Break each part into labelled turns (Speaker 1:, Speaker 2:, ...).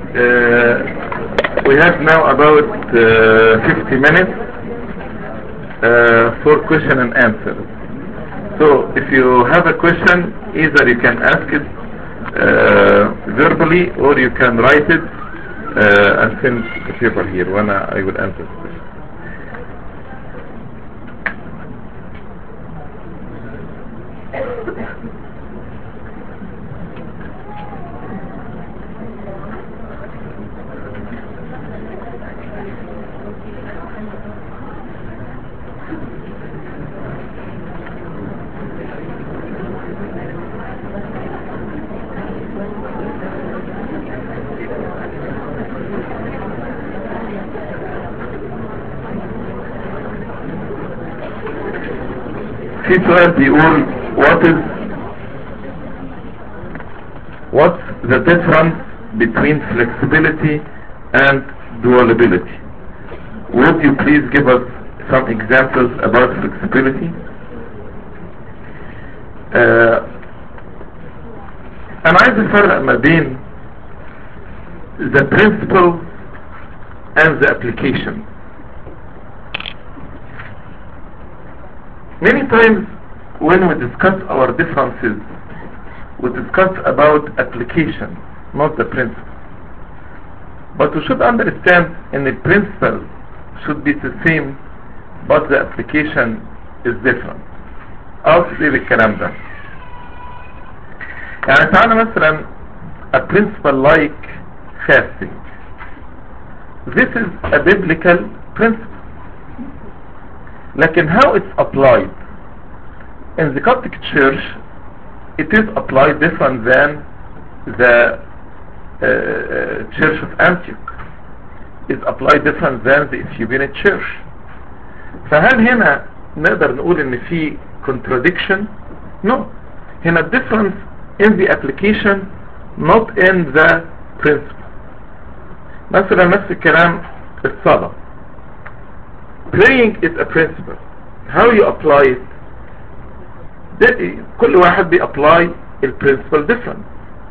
Speaker 1: Uh, we have now about uh, 50 minutes uh, for question and answer. So if you have a question, either you can ask it uh, verbally or you can write it uh, and send the paper here when I, I will answer the question. في سؤال بيقول what is what's the difference between flexibility and dualability would you please give us some examples about flexibility آه انا عايز افرق ما بين the principle and the application many times when we discuss our differences we discuss about application not the principle but we should understand in the principle should be the same but the application is different اقصد ايه بالكلام ده يعني تعالى مثلا a principle like fasting this is a biblical principle لكن how it's applied in the Coptic church it is applied different than the uh, church of Antioch is applied different than the Ethiopian church فهل هنا نقدر نقول ان في contradiction no هنا difference in the application not in the principle مثلا نفس الكلام الصلاة praying is a principle how you apply it كل واحد بي apply البرنسبل different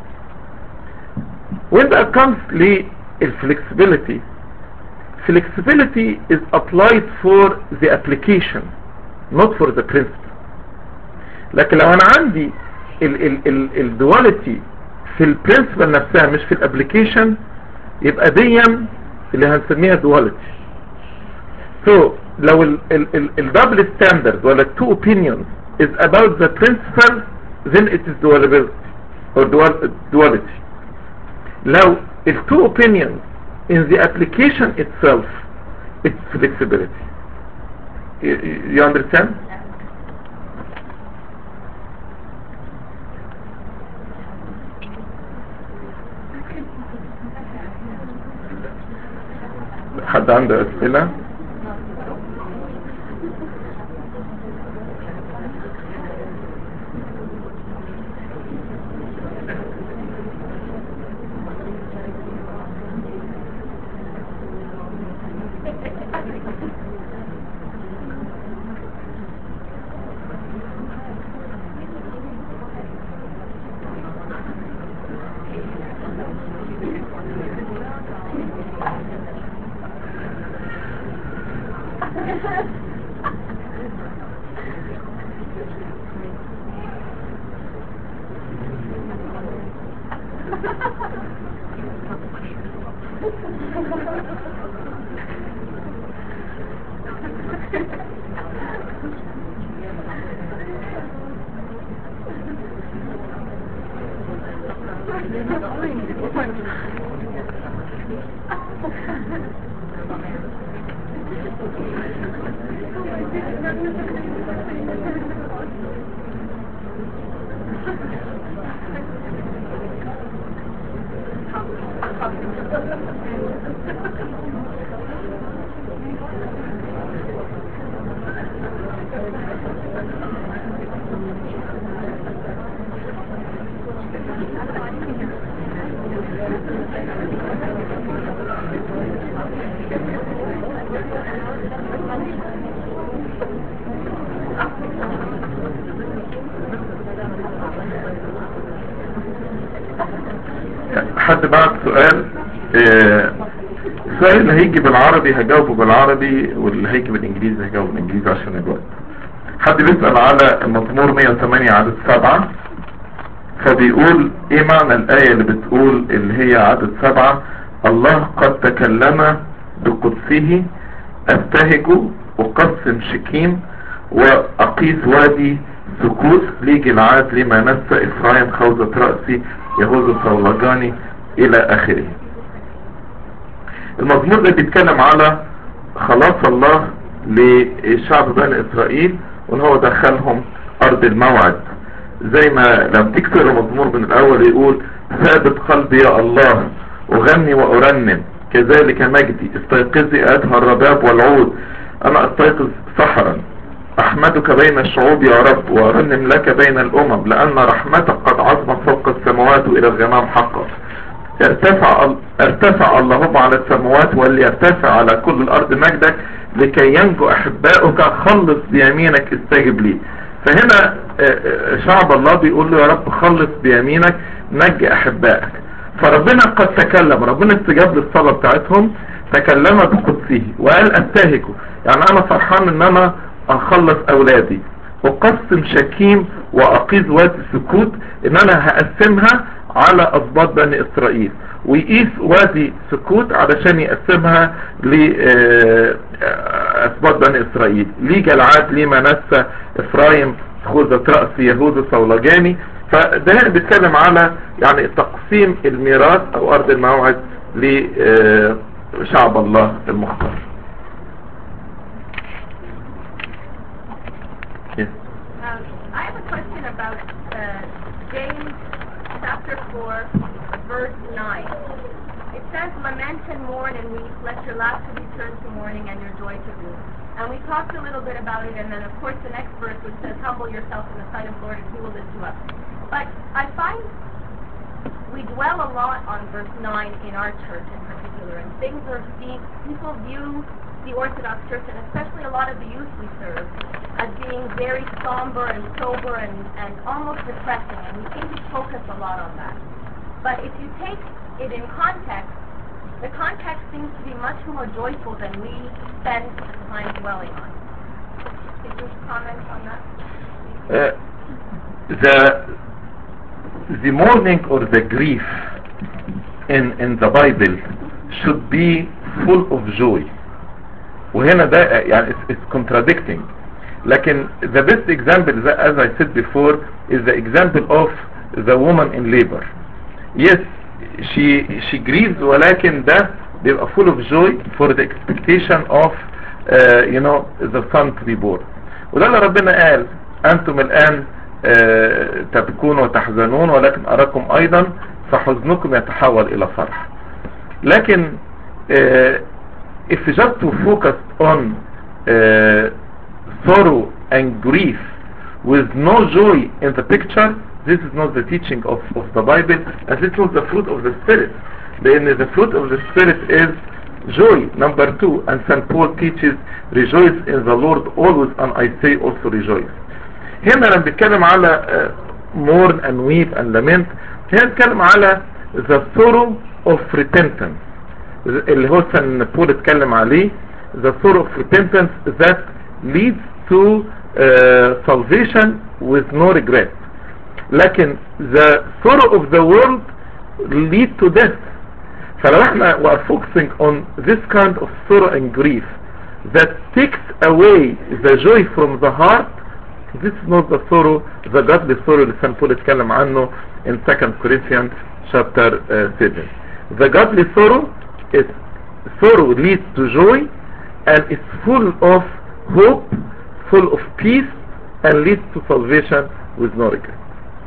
Speaker 1: when it comes للflexibility flexibility is applied for the application not for the principle لكن لو انا عندي الدواليتي في البرنسبل نفسها مش في الابليكيشن يبقى دي اللي هنسميها دواليتي so لو الدبل ستاندرد ولا two opinions is about the principle then it is duality or dual, duality لو the two opinions in the application itself it's flexibility you, you understand حد عنده اسئله حد بعت سؤال آه، السؤال اللي هيجي بالعربي هجاوبه بالعربي واللي هيجي بالانجليزي هجاوبه بالانجليزي عشان الوقت حد بيسأل على المزمور 108 عدد سبعة فبيقول ايه معنى الآية اللي بتقول اللي هي عدد سبعة الله قد تكلم بقدسه ابتهج اقسم شكيم واقيس وادي سكوت لي جلعاد لما نسى افرايم خوذة رأسي يهوذا صولجاني الى اخره المزمور ده بيتكلم على خلاص الله لشعب بني اسرائيل وان هو دخلهم ارض الموعد زي ما لو تكسر المزمور من الاول يقول ثابت قلبي يا الله اغني وارنم كذلك مجدي استيقظي ايتها الرباب والعود انا استيقظ سحرا احمدك بين الشعوب يا رب وارنم لك بين الامم لان رحمتك قد عظمت فوق السماوات والى الغمام حقا ارتفع, ارتفع اللهم على السماوات وليرتفع على كل الارض مجدك لكي ينجو احبائك خلص بيمينك استجب لي فهنا شعب الله بيقول له يا رب خلص بيمينك نجي احبائك فربنا قد تكلم ربنا استجاب للصلاة بتاعتهم تكلم بقدسه وقال ابتهجوا يعني انا فرحان ان انا اخلص اولادي اقسم شكيم واقيز وادي السكوت ان انا هقسمها على اسباط بني اسرائيل ويقيس وادي سكوت علشان يقسمها لاسباط بني اسرائيل ليه جلعاد ليه منسى افرايم خوذة رأس يهوذا صولجاني فده بيتكلم على يعني تقسيم الميراث او ارض الموعد لشعب الله المختار
Speaker 2: Um, I have a question about uh, James chapter 4, verse 9. It says, Lament and mourn and weep, let your laughter be turned to mourning and your joy to gloom. And we talked a little bit about it, and then of course the next verse which says, Humble yourself in the sight of the Lord and he will lift you up. But I find we dwell a lot on verse 9 in our church in particular, and things are seen, people view the Orthodox Church, and especially a lot of the youth we serve, as being very somber and sober and, and almost depressing, and we seem to focus a lot on that. But if you take it in context, the context seems to be much more joyful than we spend time dwelling on. Could you comment on that?
Speaker 1: Uh, the the mourning or the grief in in the Bible should be full of joy وهنا ده يعني it's, it's contradicting لكن the best example as I said before is the example of the woman in labor yes she she grieves ولكن ده بيبقى full of joy for the expectation of uh, you know the son to be born وده اللي ربنا قال انتم الان uh, تبكون وتحزنون ولكن اراكم ايضا فحزنكم يتحول الى فرح لكن uh, if just to focus on uh, sorrow and grief with no joy in the picture this is not the teaching of, of the Bible and this is not the fruit of the Spirit لأن the fruit of the Spirit is joy number two and St. Paul teaches rejoice in the Lord always and I say also rejoice هنا لما بيتكلم على uh, mourn and weep and lament هنا بيتكلم على the sorrow of repentance اللي هو سن بول اتكلم عليه the sorrow of repentance that leads to uh, salvation with no regret لكن the sorrow of the world lead to death فلو احنا we are focusing on this kind of sorrow and grief that takes away the joy from the heart this is not the sorrow the godly sorrow اللي سان بول اتكلم عنه in 2 Corinthians chapter uh, 7 the godly sorrow is sorrow leads to joy and it's full of hope full of peace and leads to salvation with no regret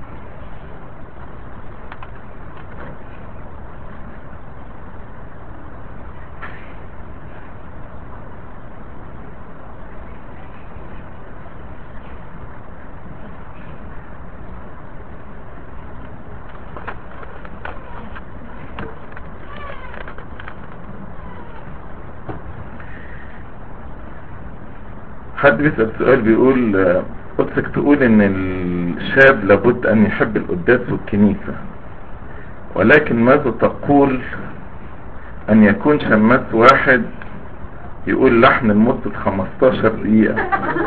Speaker 1: حد بيسأل سؤال بيقول آه، قدسك تقول ان الشاب لابد ان يحب القداس والكنيسة ولكن ماذا تقول ان يكون شماس واحد يقول لحن لمدة 15 دقيقة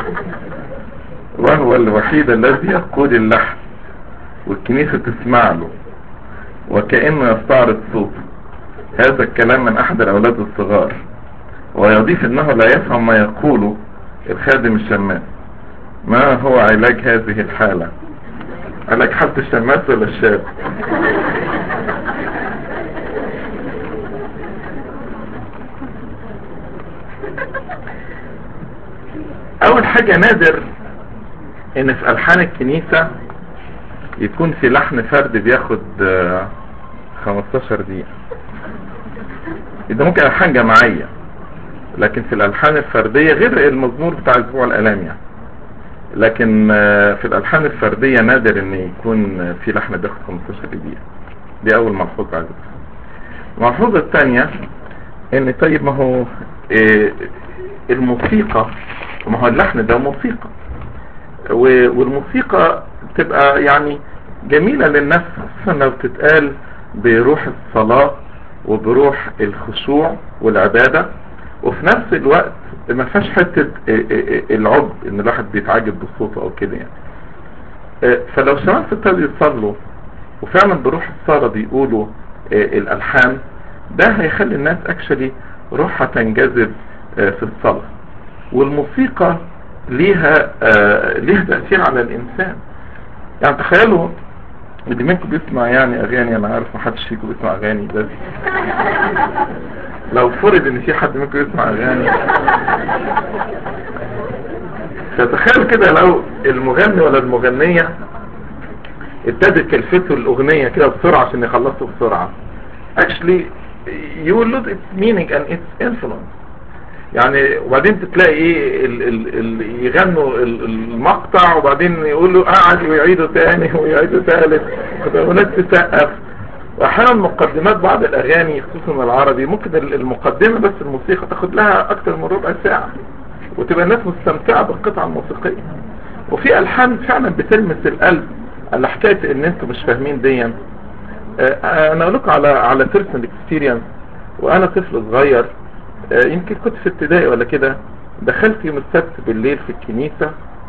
Speaker 1: وهو الوحيد الذي يقول اللحن والكنيسة تسمع له وكأنه يستعرض صوته هذا الكلام من احد الاولاد الصغار ويضيف انه لا يفهم ما يقوله الخادم الشماس ما هو علاج هذه الحالة علاج حالة الشماس ولا الشاب اول حاجة نادر ان في الحان الكنيسة يكون في لحن فرد بياخد آه، 15 دقيقة ده ممكن الحان جماعية لكن في الالحان الفردية غير المزمور بتاع اسبوع الالام يعني لكن آه، في الالحان الفردية نادر ان يكون آه، في لحن بياخد 15 دقيقة دي اول ملحوظة عايز أقولها. الملحوظة الثانية ان طيب ما هو آه، الموسيقى ما هو اللحن ده موسيقى و- والموسيقى بتبقى يعني جميلة للنفس خصوصا لو بتتقال بروح الصلاة وبروح الخشوع والعبادة وفي نفس الوقت ما فيهاش حتة ا- ا- ا- العب ان الواحد بيتعجب بصوته او كده يعني اه، فلو شمال ابتدوا يصلوا وفعلا بروح الصلاة بيقولوا اه، الالحان ده هيخلي الناس اكشلي روحها تنجذب اه، في الصلاة والموسيقى ليها آه ليها تأثير على الإنسان يعني تخيلوا اللي منكم بيسمع يعني أغاني أنا عارف محدش فيكم بيسمع أغاني بس لو فرض إن في حد منكم يسمع أغاني فتخيلوا كده لو المغني ولا المغنية ابتدت كلفته الأغنية كده بسرعة عشان يخلصوا بسرعة actually you will lose its meaning and its influence يعني وبعدين تلاقي ايه ال ال ال يغنوا ال- المقطع وبعدين يقولوا قعد ويعيدوا تاني ويعيدوا ثالث وناس تسقف واحيانا مقدمات بعض الاغاني خصوصا العربي ممكن ال- المقدمة بس الموسيقى تاخد لها اكتر من ربع ساعة وتبقى الناس مستمتعة بالقطعة الموسيقية وفي الحان فعلا بتلمس القلب على حكاية ان انتم مش فاهمين ديا آه، انا اقول لكم على على بيرسونال اكسبيرينس وانا طفل صغير آه، يمكن كنت في ابتدائي ولا كده دخلت يوم السبت بالليل في الكنيسة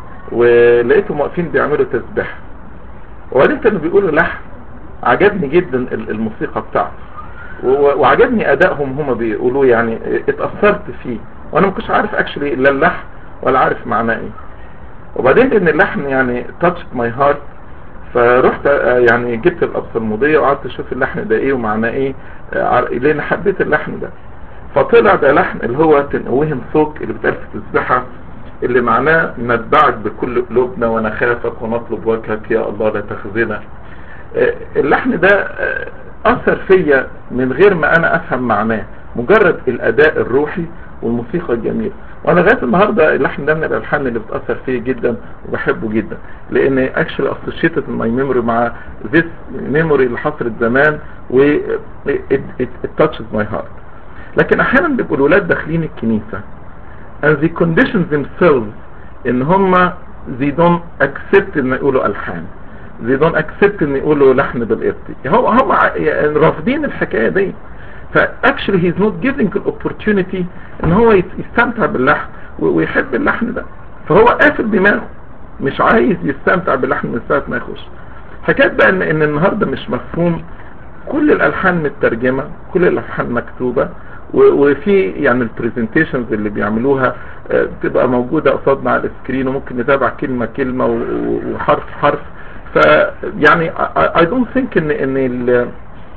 Speaker 1: ولقيتهم واقفين بيعملوا تسبيح وبعدين كانوا بيقولوا لحن عجبني جدا ال- الموسيقى بتاعته و- و- وعجبني ادائهم هما بيقولوا يعني اتأثرت فيه وانا ما كنتش عارف اكشلي لا اللحن ولا عارف معناه ايه وبعدين ان اللحن يعني touched my heart فرحت آه، يعني جبت القبصة المضية وقعدت اشوف اللحن ده ايه ومعناه ايه آه، عر- لان حبيت اللحن ده فطلع ده لحن اللي هو تنقوهم صوت اللي بتقال في التسبيحة اللي معناه نتبعك بكل قلوبنا ونخافك ونطلب وجهك يا الله لا تخزنا آه، اللحن ده آه، اثر فيا من غير ما انا افهم معناه مجرد الاداء الروحي والموسيقى الجميلة وانا لغايه النهارده اللحن ده من الالحان اللي بتاثر فيا جدا وبحبه جدا لان actually associated in my memory مع this memory اللي حصلت زمان و it, it, it touches my heart لكن احيانا بيبقوا الولاد داخلين الكنيسة and the conditions themselves ان هم they don't accept ان يقولوا الحان they don't accept ان يقولوا لحن بالقبطي هو هم ع- يعني رافضين الحكاية دي فاكشلي he's not giving an opportunity ان هو يت- يستمتع باللحن و- ويحب اللحن ده فهو قافل دماغه مش عايز يستمتع باللحن من ساعة ما يخش حكاية بقى ان, إن النهاردة مش مفهوم كل الالحان مترجمة كل الالحان مكتوبة و- وفي يعني البرزنتيشنز اللي بيعملوها آه، بتبقى موجودة قصادنا على السكرين وممكن نتابع كلمة كلمة و- و- وحرف حرف ف يعني I I don't think ان ان ال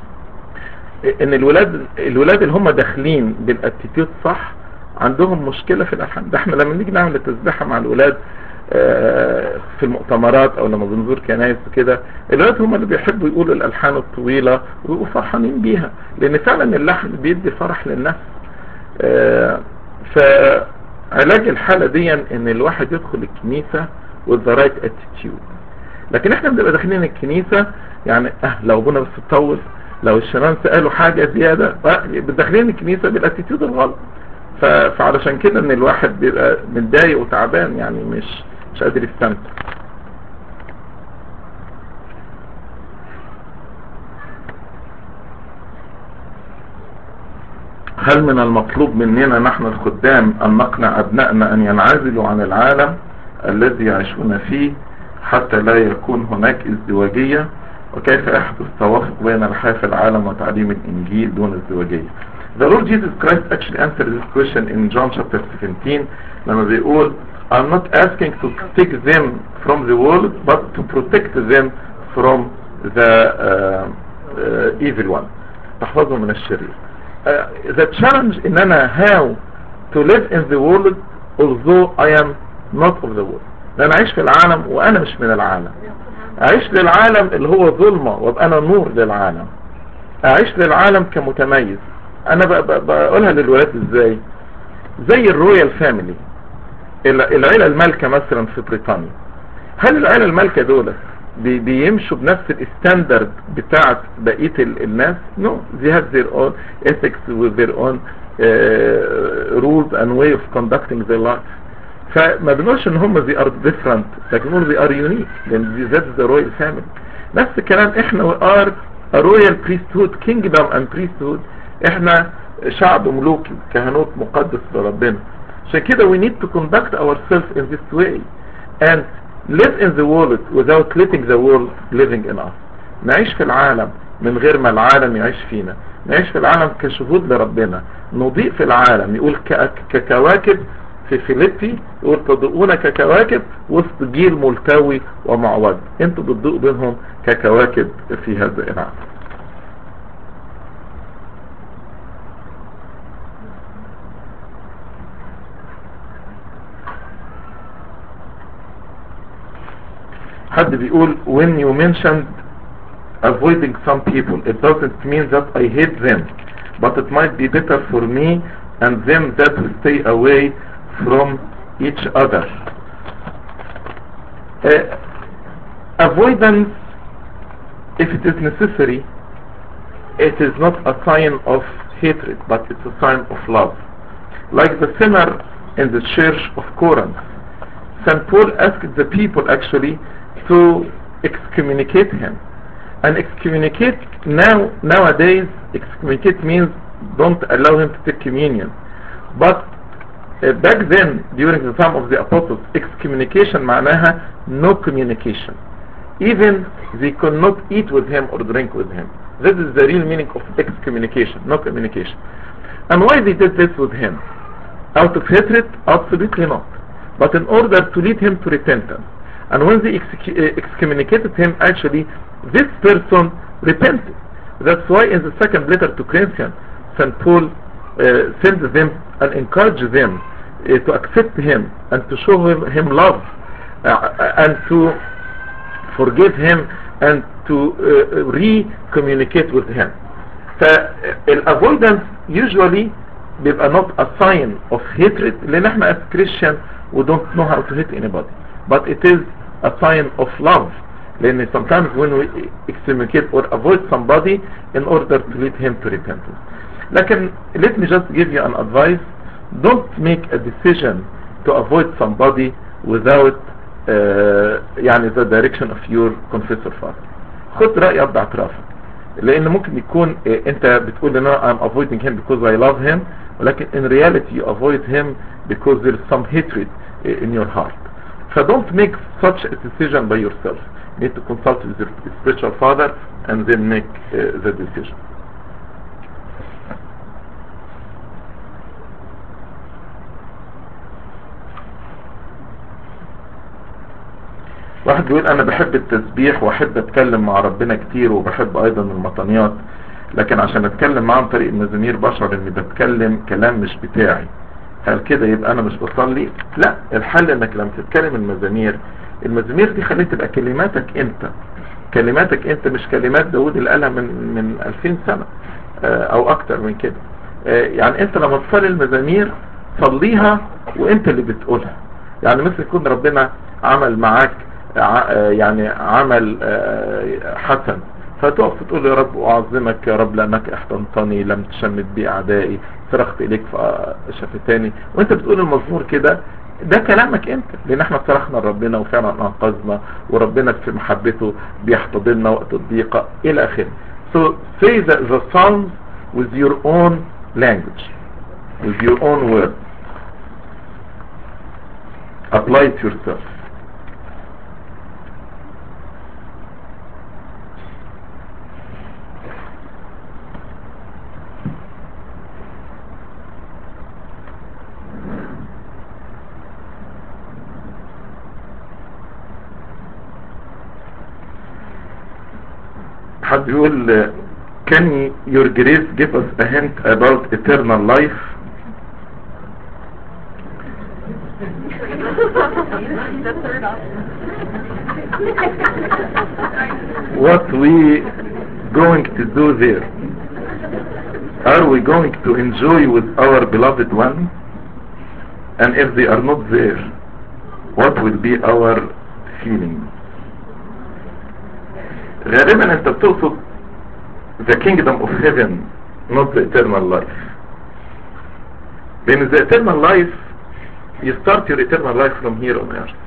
Speaker 1: ان الولاد الولاد اللي هم داخلين بالاتيتيود صح عندهم مشكلة في الالحان ده احنا لما نيجي نعمل التسبيحة مع الولاد آه، في المؤتمرات او لما بنزور كنايس وكده الولاد هم اللي بيحبوا يقولوا الالحان الطويلة ويبقوا فرحانين بيها لان فعلا اللحن بيدي فرح للنفس آه، فعلاج الحالة دي ان الواحد يدخل الكنيسة with the right attitude لكن احنا بنبقى داخلين الكنيسة يعني اه لو ابونا بس تطول لو الشباب سألوا حاجة زيادة آه، داخلين الكنيسة بالاتيتيود الغلط ف- فعلشان كده ان الواحد بيبقى متضايق وتعبان يعني مش مش قادر يستمتع هل من المطلوب مننا نحن الخدام ان نقنع ابنائنا ان ينعزلوا عن العالم الذي يعيشون فيه حتى لا يكون هناك ازدواجية وكيف يحدث توافق بين الحياة في العالم وتعليم الانجيل دون ازدواجية The Lord Jesus Christ actually answered this question in John chapter 17 لما بيقول I'm not asking to take them from the world but to protect them from the uh, uh, evil one تحفظهم من الشرير uh, the challenge ان انا how to live in the world although I am not of the world لان اعيش في العالم وانا مش من العالم اعيش للعالم اللي هو ظلمة وابقى انا نور للعالم اعيش للعالم كمتميز انا بقولها للولاد ازاي زي الرويال فاميلي العيلة المالكة مثلا في بريطانيا هل العيلة المالكة دول بي بيمشوا بنفس الستاندرد بتاعت بقية الناس no they have their own ethics with their own uh, rules and way of conducting their life فما بنقولش ان هم they are different لكن نقول they are unique لان that's the royal family نفس الكلام احنا we are a royal priesthood kingdom and priesthood احنا شعب ملوكي كهنوت مقدس لربنا عشان كده we need to conduct ourselves in this way and live in the world without letting the world living in us نعيش في العالم من غير ما العالم يعيش فينا نعيش في العالم كشهود لربنا نضيء في العالم يقول ككواكب في فيليبي يقول تضيئون ككواكب وسط جيل ملتوي ومعوج انتوا بتضيئوا بينهم ككواكب في هذا العالم حد بيقول when you mentioned avoiding some people it doesn't mean that I hate them but it might be better for me and them that will stay away from each other uh, avoidance if it is necessary it is not a sign of hatred but it's a sign of love like the sinner in the church of Corinth St. Paul asked the people actually to excommunicate him and excommunicate now nowadays excommunicate means don't allow him to take communion but uh, back then during the time of the apostles excommunication معناها no communication even they could not eat with him or drink with him this is the real meaning of excommunication no communication and why they did this with him out of hatred absolutely not but in order to lead him to repentance and when they excommunicated him actually this person repented that's why in the second letter to Corinthians St. Paul uh, sends them and encourages them uh, to accept him and to show him, him love uh, and to forgive him and to re-communicate with him فالavoidance usually بيبقى not a sign of hatred لان احنا as Christian we don't know how to hate anybody but it is a sign of love لان sometimes when we excommunicate or avoid somebody in order to lead him to repentance لكن let me just give you an advice don't make a decision to avoid somebody without uh, يعني the direction of your confessor father خد رأي أب اعترافك لان ممكن يكون اه انت بتقول ان انا I'm avoiding him because I love him ولكن in reality you avoid him because there is some hatred اه in your heart so don't make such a decision by yourself you need to consult with your spiritual father and then make uh, the decision واحد بيقول انا بحب التسبيح واحب اتكلم مع ربنا كتير وبحب ايضا المطنيات لكن عشان اتكلم معاه عن طريق المزامير بشعر اني بتكلم كلام مش بتاعي هل كده يبقى انا مش بصلي لا الحل انك لما تتكلم المزامير المزامير دي خليها تبقى كلماتك انت كلماتك انت مش كلمات داود اللي قالها من من 2000 سنة او اكتر من كده يعني انت لما تصلي المزامير صليها وانت اللي بتقولها يعني مثل يكون ربنا عمل معاك يعني عمل حسن فتقف تقول يا رب أعظمك يا رب لأنك احتنطني لم تشمت بي أعدائي صرخت إليك فشفتاني وانت بتقول المزمور كده ده كلامك انت لان احنا صرخنا لربنا وفعلا انقذنا وربنا في محبته بيحتضننا وقت الضيقة الى اخره so say the, the psalms with your own language with your own words apply it yourself حد يقول can your grace give us a hint about eternal life
Speaker 2: The third option.
Speaker 1: what we going to do there are we going to enjoy with our beloved one and if they are not there what will be our feeling غالبا انت بتقصد the kingdom of heaven not the eternal life لان the eternal life you start your eternal life from here on earth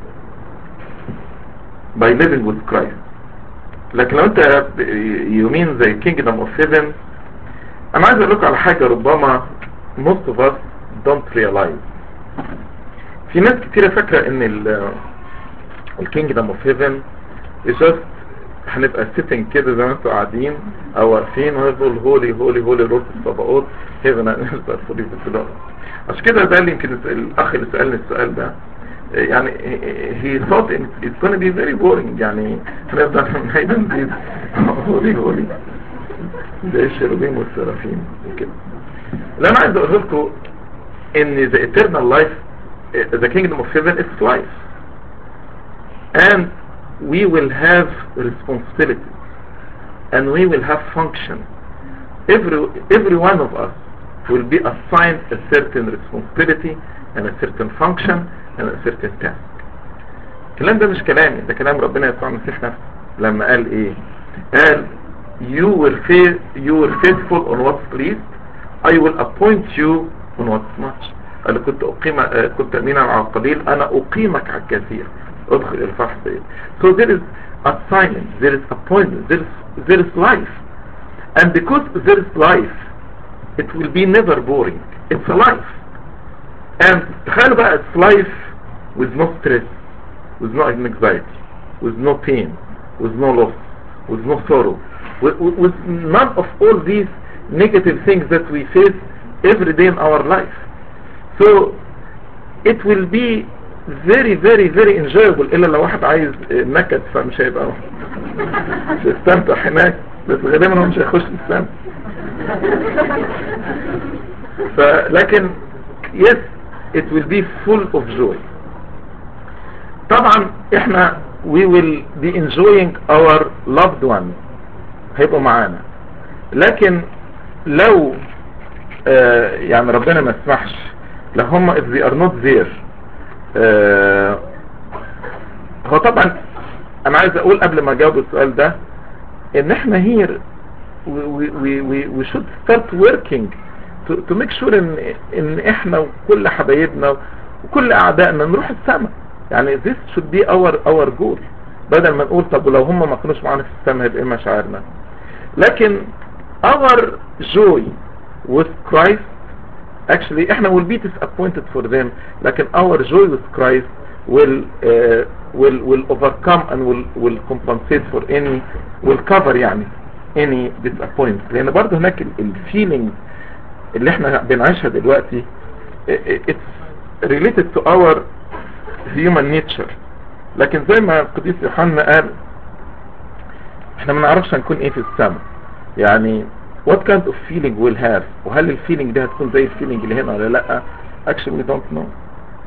Speaker 1: by living with Christ لكن لو انت you mean the kingdom of heaven انا عايز اقول لكم على حاجة ربما most of us don't realize في ناس كتيرة فاكرة ان ال الكينجدم اوف هيفن is just هنبقى sitting كده زي ما انتوا قاعدين او واقفين وهنفضل هولي هولي هولي روح الصباقات هيفن هنبقى فولي بالفلوس عشان كده ده اللي يمكن الاخ اللي سألني السؤال ده يعني he thought it's going to be very boring يعني هنفضل هيدا نزيد هولي هولي زي الشيروبيم والسرافيم وكده اللي انا عايز اقول لكم ان the eternal life the kingdom of heaven is life and we will have responsibility and we will have function every every one of us will be assigned a certain responsibility and a certain function and a certain task الكلام ده مش كلامي ده كلام ربنا يسوع المسيح نفسه لما قال ايه قال you will faith you were faithful on what's least I will appoint you on what's much قال كنت أقيم كنت أمينا على القليل أنا أقيمك على الكثير ادخل الفحص so there is assignment there is appointment there is, there is life and because there is life it will be never boring it's a life and تخيلوا بقى it's life with no stress with no anxiety with no pain with no loss with no sorrow with, with, with none of all these negative things that we face every day in our life so it will be very very very enjoyable الا لو واحد عايز نكد فمش هيبقى مش هيستمتع هناك بس غالبا هو مش هيخش يستمتع فلكن yes it will be full of joy طبعا احنا we will be enjoying our loved one هيبقوا معانا لكن لو آه يعني ربنا ما يسمحش لو هم if they are not there آه هو طبعا انا عايز اقول قبل ما اجاوب السؤال ده ان احنا here we, we, we, we should start working to, to make sure ان, ان احنا وكل حبايبنا وكل اعدائنا نروح السماء يعني this should be our, our goal بدل ما نقول طب ولو هم ما كانوش معانا في السماء هيبقى ايه مشاعرنا لكن our joy with Christ actually احنا will be disappointed for them لكن our joy with Christ will uh, will will overcome and will will compensate for any will cover يعني any disappointment لان برضه هناك الفيلينج اللي احنا بنعيشها دلوقتي it's related to our human nature لكن زي ما القديس يوحنا قال احنا ما نعرفش هنكون ايه في السماء يعني what kind of feeling we'll have وهل الفيلينج دي هتكون زي الفيلينج اللي هنا ولا لا actually we don't know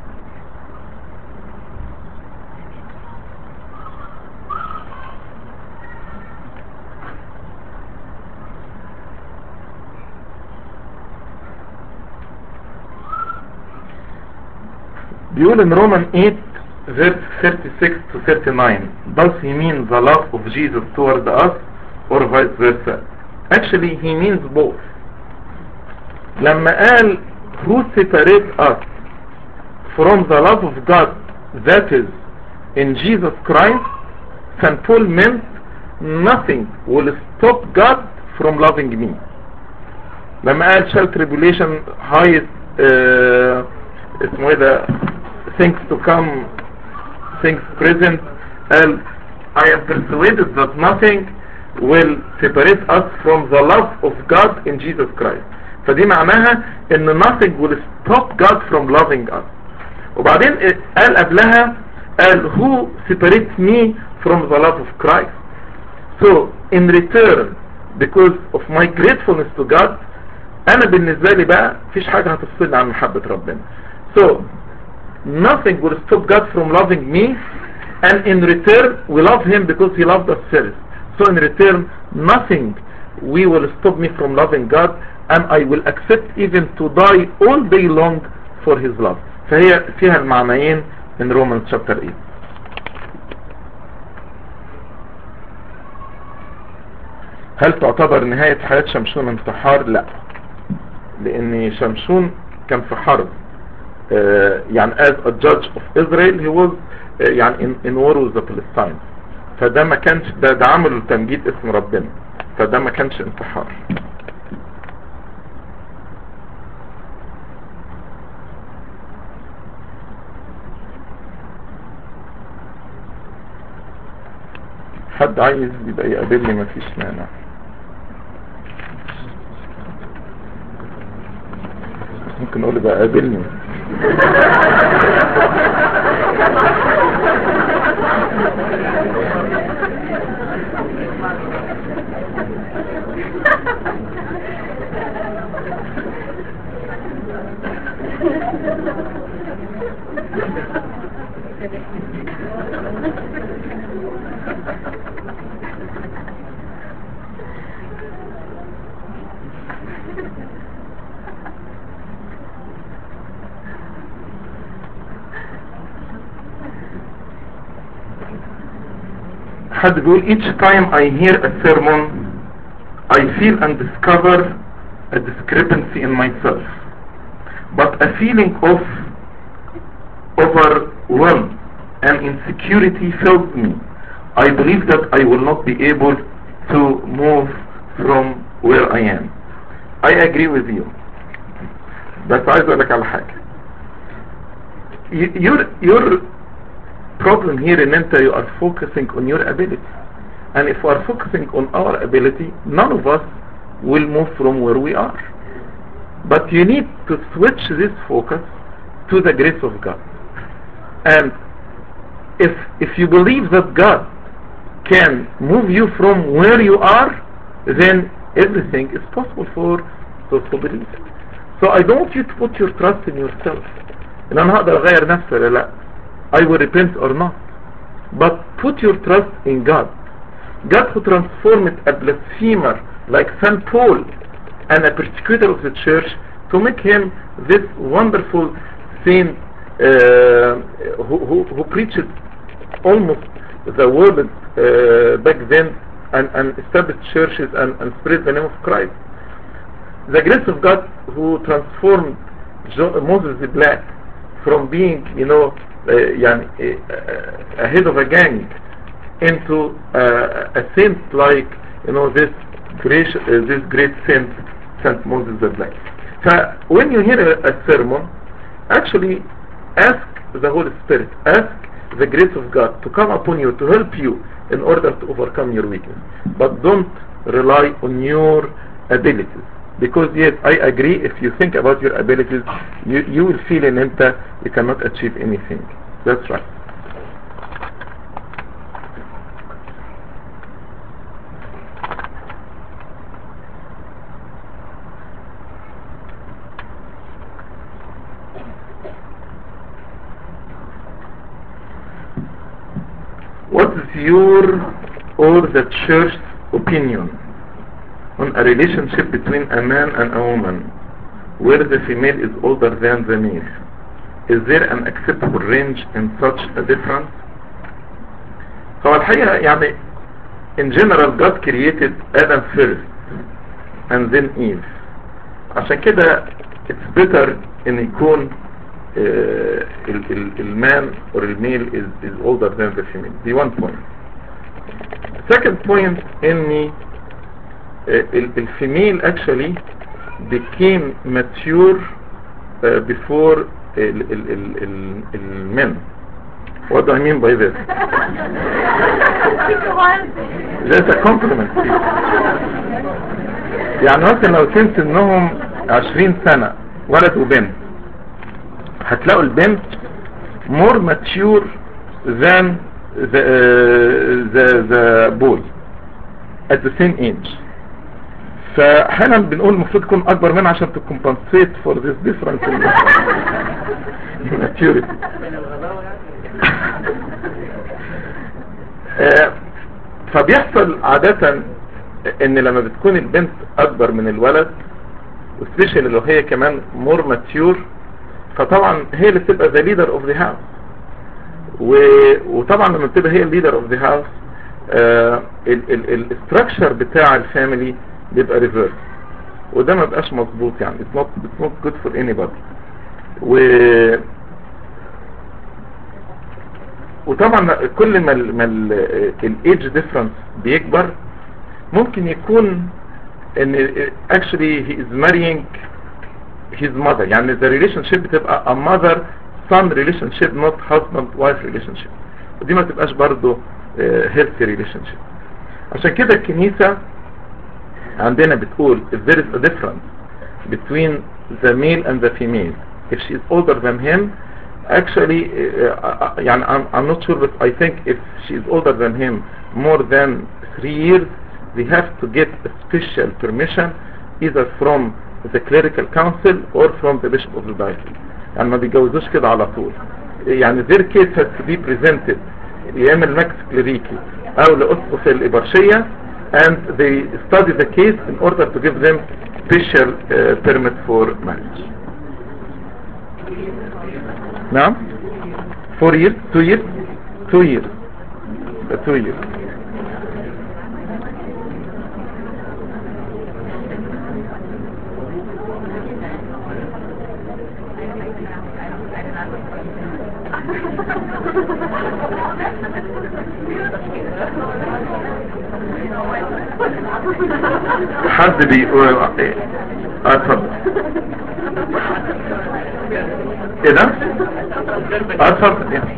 Speaker 1: بيقول in Roman 8 verse 36 to 39 does he mean the love of Jesus toward us or vice versa actually he means both لما قال who separate us from the love of God that is in Jesus Christ St. Paul meant nothing will stop God from loving me لما قال shall tribulation highest uh, اسمه ايه ده things to come things present قال I am persuaded that nothing will separate us from the love of God in Jesus Christ فدي معناها ان nothing will stop God from loving us وبعدين قال قبلها قال who separates me from the love of Christ so in return because of my gratefulness to God انا بالنسبة لي بقى مفيش حاجة هتفصلني عن محبة ربنا so nothing will stop God from loving me and in return we love him because he loved us first so in return nothing we will stop me from loving God and I will accept even to die all day long for his love فهي فيها المعنيين in Romans chapter 8 هل تعتبر نهاية حياة شمشون انتحار لا لان شمشون كان في حرب آه يعني as a judge of Israel he was آه يعني in, in war with the Palestine فده ما كانش ده, ده عمل تمجيد اسم ربنا فده ما كانش انتحار حد عايز يبقى يقابلني مفيش مانع ممكن اقول بقى قابلني حد بيقول each time I hear a sermon I feel and discover a discrepancy in myself but a feeling of overwhelm and insecurity fills me I believe that I will not be able to move from where I am I agree with you بس عايز اقول لك على حاجة your your problem here in انت you are focusing on your ability and if we are focusing on our ability none of us will move from where we are but you need to switch this focus to the grace of God and if if you believe that God can move you from where you are then everything is possible for those who believe so I don't want you to put your trust in yourself ان انا هقدر اغير نفسي ولا لا I will repent or not. But put your trust in God. God who transformed a blasphemer like St. Paul and a persecutor of the church to make him this wonderful saint uh, who, who, who preached almost the world uh, back then and, and established churches and, and spread the name of Christ. The grace of God who transformed jo Moses the Black from being, you know, uh, يعني, uh, a head of a gang into uh, a saint like you know this great uh, this great saint Saint Moses the Black. So when you hear a, a sermon, actually ask the Holy Spirit, ask the grace of God to come upon you to help you in order to overcome your weakness. But don't rely on your abilities. Because yes, I agree, if you think about your abilities, you, you will feel in enter you cannot achieve anything. That's right. What is your or the church's opinion on a relationship between a man and a woman where the female is older than the male? Is there an acceptable range in such a difference? هو الحقيقة يعني in general God created Adam first and then Eve عشان كده it's better ان يكون uh, ال ال المان or الميل is, is older than the female دي one point second point ان uh, ال الفيميل actually became mature uh, before ال ال ال ال ال men what do I mean by this that's a compliment يعني مثلا لو كان سنهم عشرين سنة ولد وبنت هتلاقوا البنت more mature than the, uh, the, the boy at the same age فاحيانا بنقول المفروض تكون اكبر منها عشان تكمبنسيت for this difference in maturity آه، فبيحصل عادة ان لما بتكون البنت اكبر من الولد وسبيشال لو هي كمان مور ماتيور فطبعا هي اللي بتبقى ذا ليدر اوف ذا هاوس وطبعا لما بتبقى هي الليدر اوف ذا هاوس الاستراكشر بتاع الفاميلي بيبقى ريفيرس وده ما بقاش مظبوط يعني it's not, it's not good for anybody و وطبعا كل ما ال ما الايدج ديفرنس بيكبر ممكن يكون ان actually he is marrying his mother يعني the relationship بتبقى a mother son relationship not husband wife relationship ودي ما تبقاش برضو uh, healthy relationship عشان كده الكنيسة عندنا بتقول if there is a difference between the male and the female if she is older than him actually uh, يعني I'm, I'm not sure but I think if she is older than him more than three years they have to get a special permission either from the clerical council or from the bishop of the diocese يعني ما بيجوزوش كده على طول يعني their case has to be presented يا اما المكس كليريكي او لاسقف الابرشية and they study the case in order to give them special uh, permit for marriage نعم four years two years two years uh, two years حد بيقول اه اتفضل ايه ده اه اتفضل
Speaker 3: انا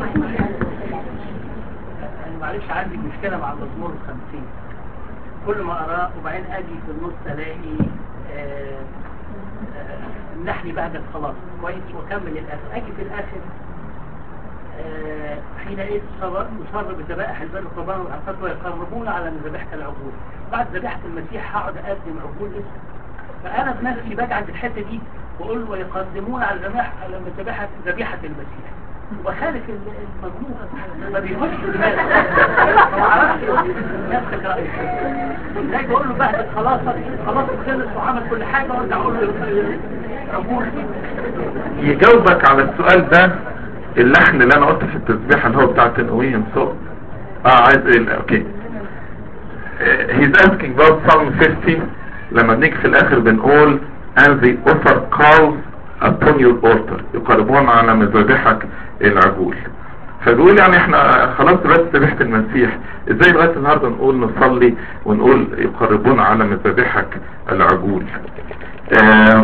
Speaker 3: معلش عندي مشكلة مع المزمور الخمسين كل ما اقراه وبعدين اجي في النص الاقي آه، آه، النحل بعد خلاص كويس واكمل الاخر اجي في الاخر آه، حينئذ صبر يصر بذبائح البر والقربان والعصات ويقربون على ذبيحة العجول بعد ذبيحة المسيح هقعد اقدم عجول اسم فانا بنفسي باجي عند الحته دي واقول ويقدمون على ذبيحه على ذبيحه ذبيحه المسيح وخالف المضمون ما بيخش دماغي ما اعرفش نفسك رايك ازاي بقول له بهدل خلاص خلاص خلص وعمل كل حاجه وارجع اقول له عجول
Speaker 1: يجاوبك على السؤال ده اللحن اللي انا قلت في التسبيحة اللي هو بتاع تنقويهم صوت اه عايز ايه اوكي Uh, he's asking about Psalm 50 لما بنيجي في الاخر بنقول and the offer calls upon your altar يقربون على مذابحك العجول فبيقول يعني احنا خلاص دلوقتي ذبيحة المسيح ازاي لغاية النهاردة نقول نصلي ونقول يقربون على مذابحك العجول آه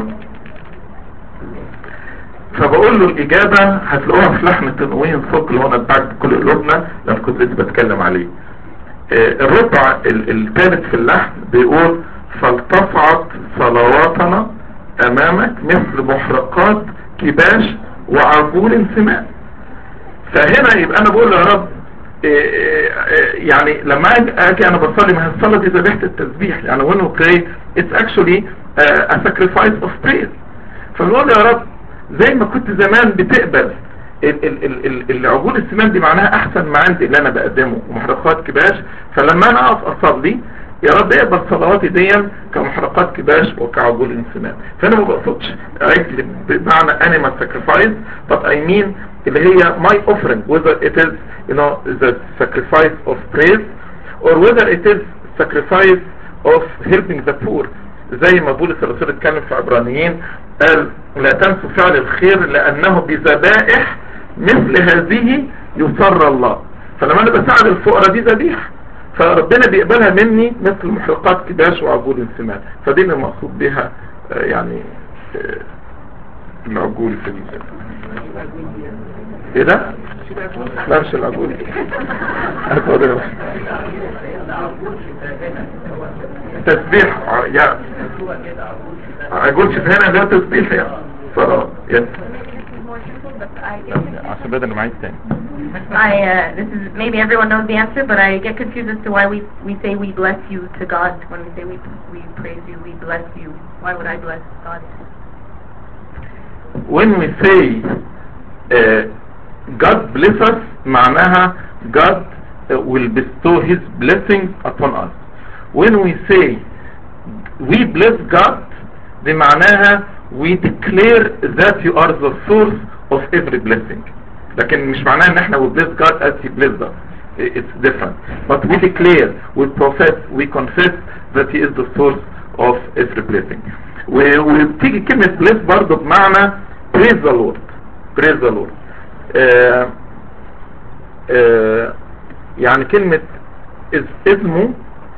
Speaker 1: فبقول له الإجابة هتلاقوها في لحن التنوين صوت اللي هو نتبعك بكل قلوبنا لما كنت لسه بتكلم عليه آه، الربع الثالث في اللحن بيقول فلتصعد صلواتنا أمامك مثل محرقات كباش وعجول سماء فهنا يبقى أنا بقول له يا رب آه، آه، يعني لما أجي أجي أنا بصلي ما هي الصلاة دي ذبيحة التسبيح يعني when we pray it's actually uh, a sacrifice of praise فبنقول يا رب زي ما كنت زمان بتقبل ال ال ال ال العجول السمان دي معناها احسن ما عندي اللي انا بقدمه محرقات كباش فلما انا اقف اصلي يا رب اقبل صلواتي دي كمحرقات كباش وكعجول انسمان فانا ما بقصدش عجل بمعنى animal sacrifice but I mean اللي هي my offering whether it is you know the sacrifice of praise or whether it is sacrifice of helping the poor زي ما بولس الرسول اتكلم في عبرانيين قال لا تنسوا فعل الخير لانه بذبائح مثل هذه يسر الله فلما انا بساعد الفقراء دي ذبيحه فربنا بيقبلها مني مثل محرقات كباش وعجول انسمان فدي اللي المقصود بها آه، يعني آه، العجول في ال- ايه ده؟ لا مش العجول هتقول تسبيح آه، يعني عجول شفهنا ده تسبيح يعني صلاة يعني
Speaker 2: This is more simple, but I get
Speaker 1: عشان بدل معايا تاني
Speaker 2: I, uh, this is, maybe everyone knows the answer, but I get confused as to why we, we say we bless you to God. When we say we, we praise you, we bless you. Why would I bless God?
Speaker 1: when we say uh, God bless us معناها God uh, will bestow his blessings upon us when we say we bless God دي معناها we declare that you are the source of every blessing لكن مش معناها ان احنا we bless God as he blessed us it's different but we declare we profess we confess that he is the source of every blessing و- وبتيجي كلمة bless برضه بمعنى praise the Lord praise the Lord آه آه يعني كلمة اس- اسمه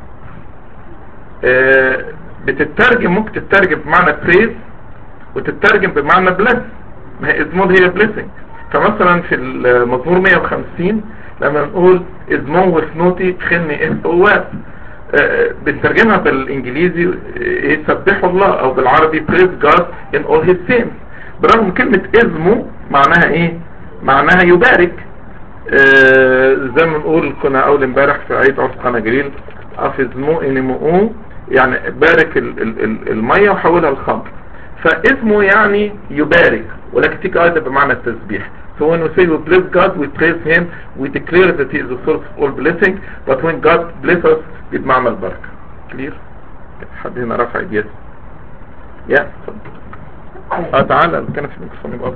Speaker 1: آه بتترجم ممكن تترجم بمعنى praise وتترجم بمعنى bless ما هي اسمه هي blessing فمثلا في المزمور 150 لما نقول ازمون وثنوتي خني ايه قوات آه، بنترجمها بالانجليزي آه، يسبحوا الله او بالعربي praise God in all his saints برغم كلمة ازمو معناها ايه معناها يبارك آه، زي ما نقول كنا اول امبارح في عيد عرس قنا جليل افزمو انمو يعني بارك ال- ال- ال- المية وحولها لخمر فاسمه يعني يبارك ولكن تيجي ايضا بمعنى التسبيح So when we say we bless God, we praise Him, we declare that He is the source of all blessing, but when God bless us, دي بمعنى البركة. Clear? حد هنا رفع ايديه. يا اتفضل. اه تعالى كان في الميكروفون يبقى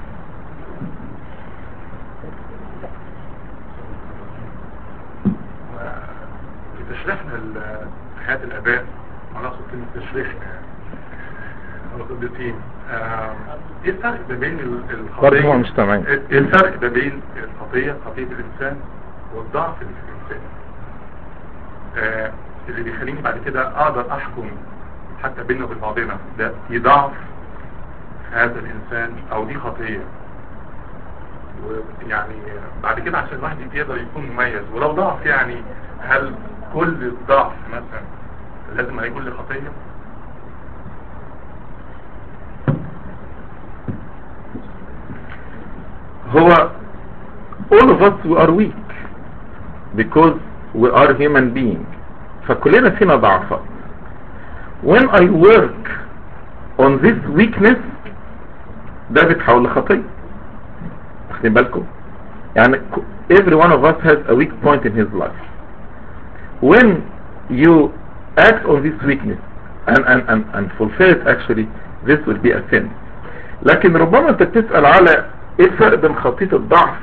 Speaker 4: في تشريحنا ل- حياة الآباء أنا أقصد كلمة تشريحنا يعني القديسين آم، إيه الفرق ما بين ال-
Speaker 1: برضه
Speaker 4: الخطية
Speaker 1: هو مجتمعين.
Speaker 4: إيه الفرق ما بين الخطية خطية الإنسان والضعف اللي في الإنسان آه، اللي بيخليني بعد كده أقدر أحكم حتى بيننا وبين بعضنا ده دي ضعف هذا الإنسان أو دي خطية ويعني بعد كده عشان الواحد يقدر يكون مميز ولو ضعف يعني هل كل ضعف مثلا لازم هيكون له خطية
Speaker 1: هو all of us we are weak because we are human being فكلنا فينا ضعفات when I work on this weakness ده بيتحول لخطية واخدين بالكم يعني ك- every one of us has a weak point in his life when you act on this weakness and, and, and, and fulfill it actually this will be a sin لكن ربما انت بتسأل على ايه الفرق بين خطية الضعف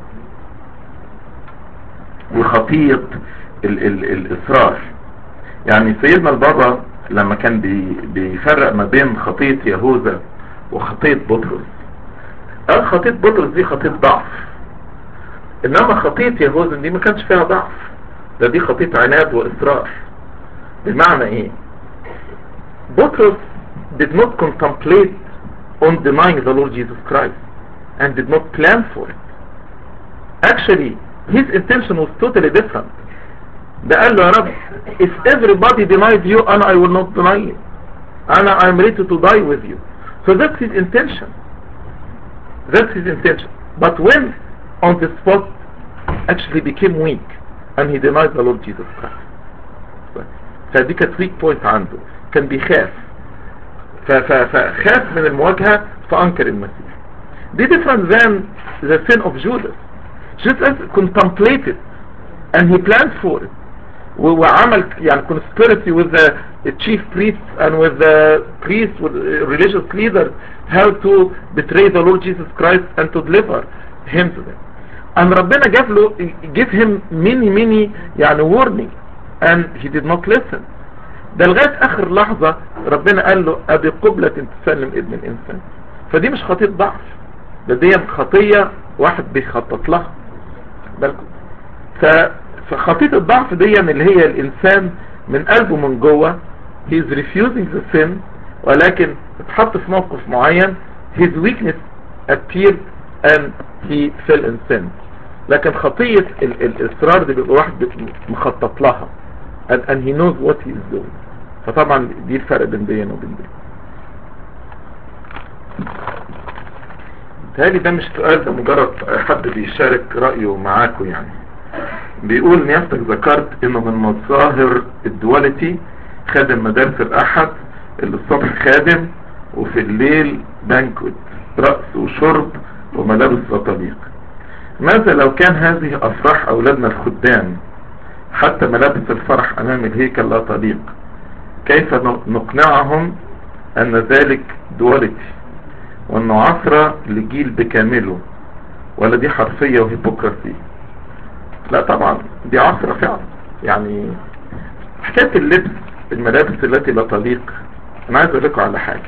Speaker 1: وخطية ال ال الإصرار يعني سيدنا البابا لما كان بي بيفرق ما بين خطية يهوذا وخطية بطرس قال خطية بطرس دي خطية ضعف انما خطية يهوذا دي ما كانش فيها ضعف ده دي خطية عناد وإصرار بمعنى ايه بطرس did not contemplate on denying the Lord Jesus Christ and did not plan for it actually his intention was totally different ده قال له يا رب if everybody denied you and I will not deny you and I'm ready to die with you so that's his intention that's his intention but when on the spot actually became weak and he denied the Lord Jesus Christ فدي كانت weak point عنده كان بيخاف ف- ف- فخاف من المواجهة فأنكر المسيح دي different than the sin of Judas Judas contemplated and he planned for it و- وعمل يعني conspiracy with the chief priests and with the priests with religious leaders how to betray the Lord Jesus Christ and to deliver him to them and ربنا جاب له give him many many يعني warning and he did not listen ده لغاية اخر لحظة ربنا قال له ابي قبلة تسلم ابن الانسان فدي مش خطية ضعف ده دي خطية واحد بيخطط لها بالكم ف- فخطية الضعف دي اللي هي الانسان من قلبه من جوه he is refusing the sin ولكن اتحط في موقف معين his weakness appeared and he fell in sin لكن خطية ال الإصرار دي بيبقى واحد بيبقى مخطط لها and, and he knows what he is doing فطبعا دي الفرق بين دين وبين دين تهيألي ده مش سؤال ده مجرد حد بيشارك رأيه معاكم يعني بيقول نيافتك ذكرت انه من مظاهر الدواليتي خادم مدارس الاحد اللي الصبح خادم وفي الليل بانكوت رأس وشرب وملابس وطليق ماذا لو كان هذه افراح اولادنا الخدام حتى ملابس الفرح امام الهيكل لا تليق كيف نقنعهم ان ذلك دواليتي وانه عصرة لجيل بكامله ولا دي حرفية وهيبوكراسي لا طبعا دي عصرة فعلا يعني حكاية اللبس الملابس التي لا تليق انا عايز اقول لكم على حاجة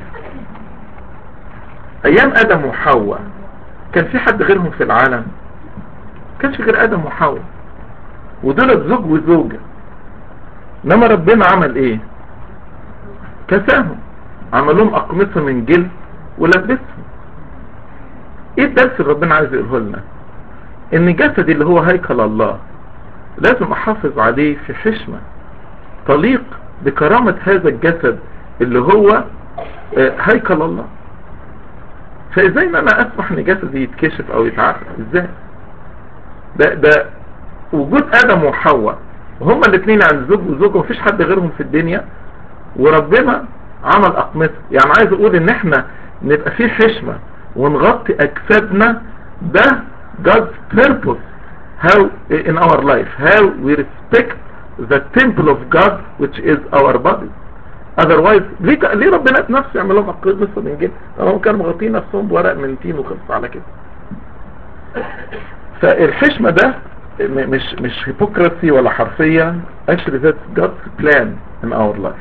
Speaker 1: ايام ادم وحواء كان في حد غيرهم في العالم كانش غير ادم وحواء ودولت زوج وزوجة انما ربنا عمل ايه كساهم عمل لهم اقمصة من جلد ولبسهم ايه الدرس اللي ربنا عايز يقوله لنا ان جسدي اللي هو هيكل الله لازم احافظ عليه في حشمة تليق بكرامة هذا الجسد اللي هو هيكل الله فازاي ان انا اسمح ان جسدي يتكشف او يتعرف ازاي ده ده وجود ادم وحواء وهما الاثنين عن زوج وزوج ومفيش حد غيرهم في الدنيا وربنا عمل اقمصة يعني عايز اقول ان احنا نبقى في حشمة ونغطي اجسادنا ده God's purpose how in our life how we respect the temple of God which is our body otherwise ليه ليه ربنا نفسه يعمل لهم اقمصة من جد هم كانوا مغطين نفسهم بورق من تين وخلص على كده فالحشمة ده مش مش هيبوكراسي ولا حرفية actually that's God's plan in our life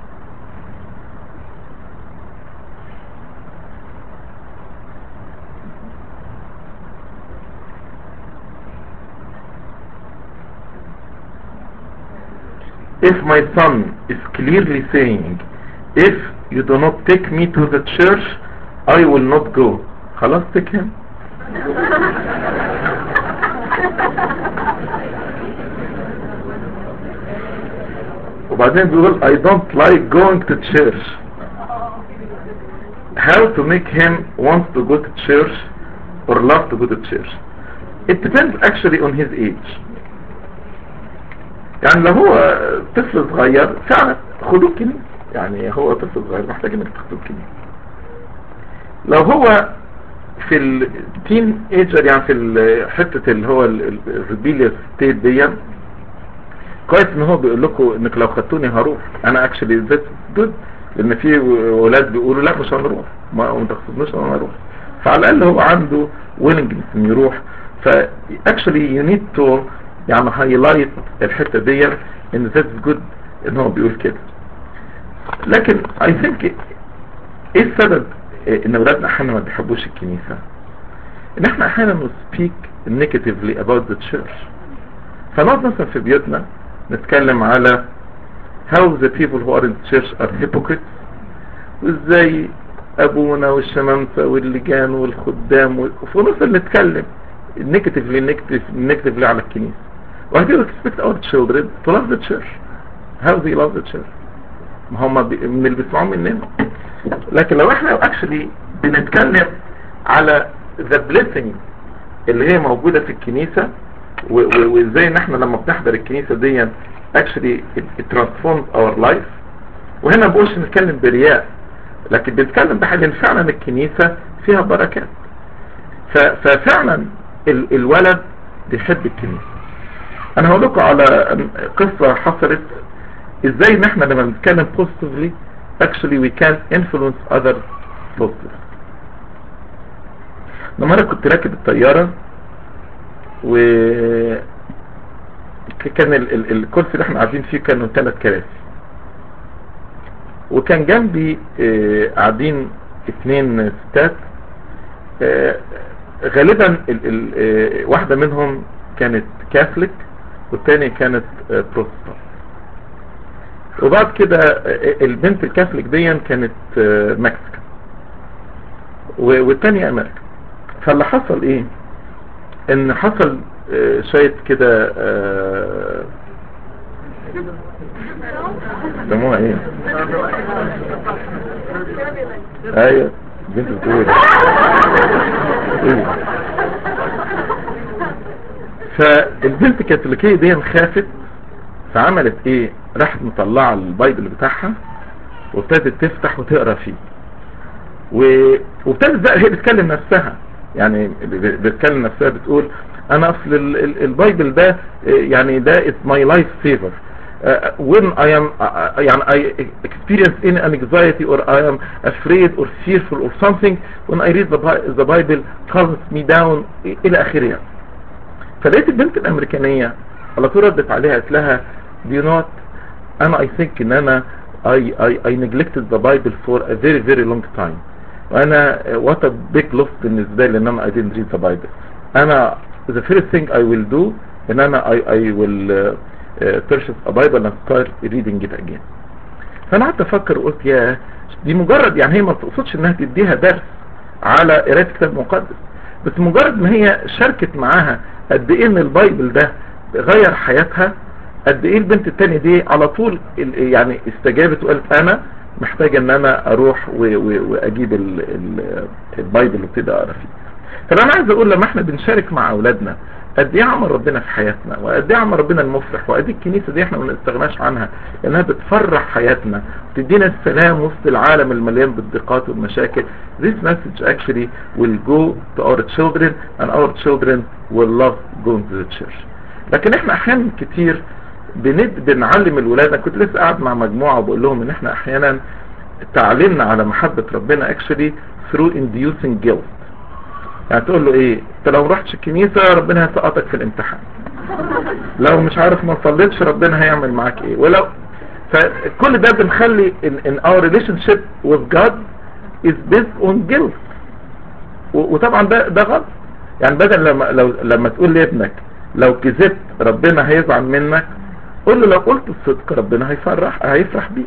Speaker 1: if my son is clearly saying if you do not take me to the church I will not go خلاص take him وبعدين بيقول I don't like going to church how to make him want to go to church or love to go to church it depends actually on his age يعني لو هو طفل صغير فعلا خدوه الكنيسة يعني هو طفل صغير محتاج انك تاخدوه الكنيسة لو هو في التين ايجر يعني في حتة اللي هو الريبيليوس ستيت دي كويس ان هو بيقول لكم انك لو خدتوني هروح انا اكشلي ذات جود لان في ولاد بيقولوا لا مش هنروح ما تقصدناش ان اروح فعلى الاقل هو عنده ويلنجنس انه يروح فاكشلي يو نيد تو يعني هايلايت الحته دي ان ذاتس جود ان هو بيقول كده لكن اي ثينك ايه السبب ان اولادنا احيانا ما بيحبوش الكنيسه ان احنا احيانا نسبيك نيجاتيفلي about the church فنقعد مثلا في بيوتنا نتكلم على how the people who are in the church are hypocrites وازاي ابونا والشمامسة واللجان والخدام وفي نص نتكلم نيجاتيفلي نيجاتيفلي على الكنيسة Why do you expect our children to love the church? How they love the church? ما هم من اللي بيسمعوه مننا لكن لو احنا actually بنتكلم على the blessing اللي هي موجودة في الكنيسة وازاي ان احنا لما بنحضر الكنيسة دي actually it, it transforms our life وهنا بقولش نتكلم برياء لكن بنتكلم بحاجة ان فعلا الكنيسة فيها بركات ففعلا ال الولد بيحب الكنيسة انا هقول لكم على قصة حصلت ازاي ان احنا لما بنتكلم positively actually we can influence others positively لما انا كنت راكب الطيارة و كان ال ال الكرسي اللي احنا قاعدين فيه كانوا ثلاث كراسي وكان جنبي اه قاعدين اثنين ستات اه غالبا ال ال اه واحدة منهم كانت كاثوليك والتانية كانت بروتستانت وبعد كده البنت الكاثوليك دي كانت آه، مكسيكا و- والتانية امريكا فاللي حصل ايه ان حصل آه، شوية كده آه، سموها ايه ايوه بنت بتقول إيه؟ فالبنت الكاثوليكية دي خافت فعملت ايه راحت مطلعة البايبل بتاعها وابتدت تفتح وتقرا فيه و... وابتدت بقى هي بتكلم نفسها يعني ب- بتكلم نفسها بتقول انا اصل ال... ال... البايبل ده آه، يعني ده is my life saver uh, when I am uh, uh, يعني I experience any anxiety or I am afraid or fearful or something when I read the, Bi- the Bible calms me down الى اخره يعني. فلقيت البنت الامريكانية على طول ردت عليها قالت لها do you not انا I think ان انا I, I, I neglected the Bible for a very very long time وانا what a big loss بالنسبة لي ان انا I didn't read the Bible انا the first thing I will do ان انا I, I will uh, uh, purchase a Bible and start reading it again فانا قعدت افكر وقلت يا دي مجرد يعني هي ما تقصدش انها تديها درس على قرايه كتاب مقدس بس مجرد ما هي شاركت معاها قد ايه ان البايبل ده غير حياتها قد ايه البنت التانية دي على طول ال- يعني استجابت وقالت انا محتاجة ان انا اروح و- و- واجيب ال- ال- البايبل وابتدي اقرا فيه فانا عايز اقول لما احنا بنشارك مع اولادنا قد ايه عمل ربنا في حياتنا وقد ايه عمل ربنا المفرح وقد ايه الكنيسه دي احنا ما نستغناش عنها لانها بتفرح حياتنا وتدينا السلام وسط العالم المليان بالضيقات والمشاكل this message actually will go to our children and our children will love going to the church لكن احنا احيانا كتير بند بنعلم الولاد انا كنت لسه قاعد مع مجموعه وبقول لهم ان احنا احيانا تعلمنا على محبه ربنا actually through inducing guilt يعني تقول له ايه انت لو رحتش الكنيسة ربنا هيسقطك في الامتحان لو مش عارف ما صليتش ربنا هيعمل معاك ايه ولو فكل ده بنخلي in, in our relationship with God is based on guilt و- وطبعا ده ده غلط يعني بدل لما لو لما تقول لابنك لو كذبت ربنا هيزعل منك قول له لو قلت الصدق ربنا هيفرح هيفرح بيك